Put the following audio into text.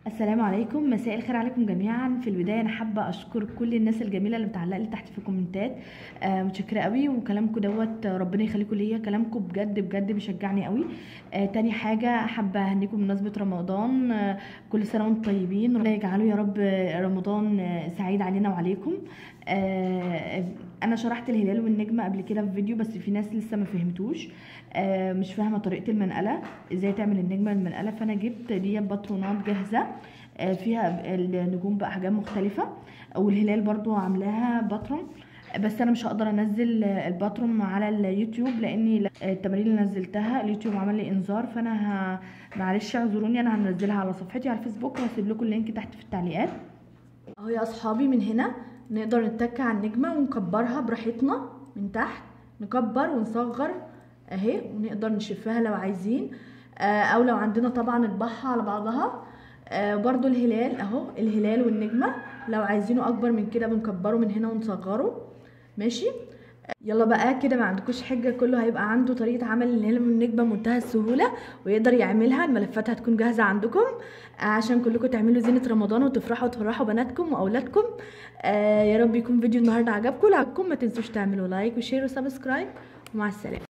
السلام عليكم مساء الخير عليكم جميعا في البدايه انا حابه اشكر كل الناس الجميله اللي بتعلق لي تحت في الكومنتات آه متشكره قوي وكلامكم دوت ربنا يخليكم ليا كلامكم بجد بجد بيشجعني قوي آه تاني حاجه حابه اهنيكم بمناسبه رمضان آه كل سنه وانتم طيبين ربنا يجعله يا رب رمضان آه، سعيد علينا وعليكم آه انا شرحت الهلال والنجمه قبل كده في فيديو بس في ناس لسه ما فهمتوش آه مش فاهمه طريقه المنقله ازاي تعمل النجمه المنقله فانا جبت دي باترونات جاهزه آه فيها النجوم باحجام مختلفه والهلال برضو عاملاها باترون بس انا مش هقدر انزل الباترون على اليوتيوب لاني التمارين اللي نزلتها اليوتيوب عمل لي انذار فانا ه... معلش اعذروني انا هنزلها على صفحتي على الفيسبوك وهسيب لكم اللينك تحت في التعليقات اهو يا اصحابي من هنا نقدر نتك على النجمه ونكبرها براحتنا من تحت نكبر ونصغر اهي ونقدر نشفها لو عايزين آه او لو عندنا طبعا نطبعها على بعضها آه برضو الهلال اهو الهلال والنجمه لو عايزينه اكبر من كده بنكبره من هنا ونصغره ماشي يلا بقى كده ما عندكوش حجه كله هيبقى عنده طريقه عمل الهلال والنجمه بمنتهى السهوله ويقدر يعملها الملفات هتكون جاهزه عندكم عشان كلكم تعملوا زينه رمضان وتفرحوا وتفرحوا بناتكم واولادكم آه يا رب يكون فيديو النهارده عجبكم لو عجبكم ما تنسوش تعملوا لايك وشير وسبسكرايب ومع السلامه